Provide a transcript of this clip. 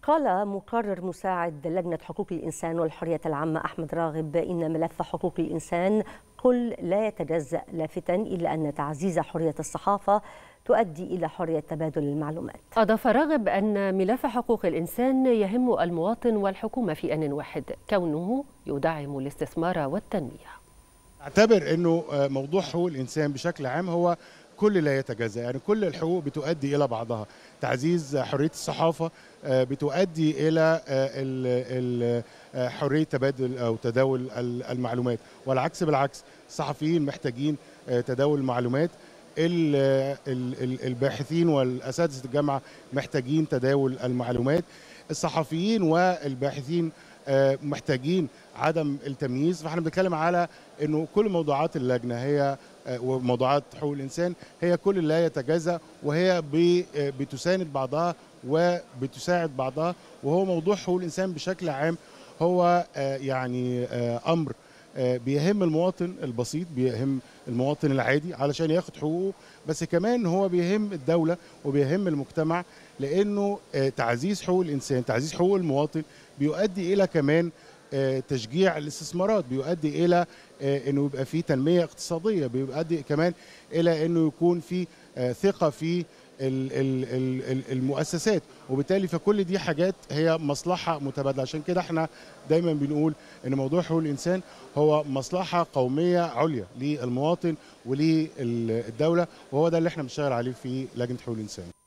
قال مقرر مساعد لجنة حقوق الإنسان والحرية العامة أحمد راغب إن ملف حقوق الإنسان قل لا يتجزأ لافتا إلا أن تعزيز حرية الصحافة تؤدي إلى حرية تبادل المعلومات أضاف راغب أن ملف حقوق الإنسان يهم المواطن والحكومة في آن واحد كونه يدعم الاستثمار والتنمية اعتبر أنه موضوع حقوق الإنسان بشكل عام هو كل لا يتجزأ يعني كل الحقوق بتؤدي إلى بعضها تعزيز حرية الصحافة بتؤدي إلى حرية تبادل أو تداول المعلومات والعكس بالعكس الصحفيين محتاجين تداول المعلومات الباحثين والأساتذة الجامعة محتاجين تداول المعلومات الصحفيين والباحثين محتاجين عدم التمييز فاحنا بنتكلم على انه كل موضوعات اللجنه هي وموضوعات حقوق الانسان هي كل لا يتجازى وهي بتساند بعضها وبتساعد بعضها وهو موضوع حقوق الانسان بشكل عام هو يعني امر بيهم المواطن البسيط بيهم المواطن العادي علشان ياخد حقوقه بس كمان هو بيهم الدولة وبيهم المجتمع لأنه تعزيز حقوق الإنسان تعزيز حقوق المواطن بيؤدي إلى كمان تشجيع الاستثمارات بيؤدي إلى أنه يبقى في تنمية اقتصادية بيؤدي كمان إلى أنه يكون في ثقة في المؤسسات وبالتالي فكل دي حاجات هي مصلحة متبادلة عشان كده احنا دايما بنقول ان موضوع حقوق الانسان هو مصلحة قومية عليا للمواطن وللدولة وهو ده اللي احنا بنشتغل عليه في لجنة حقوق الانسان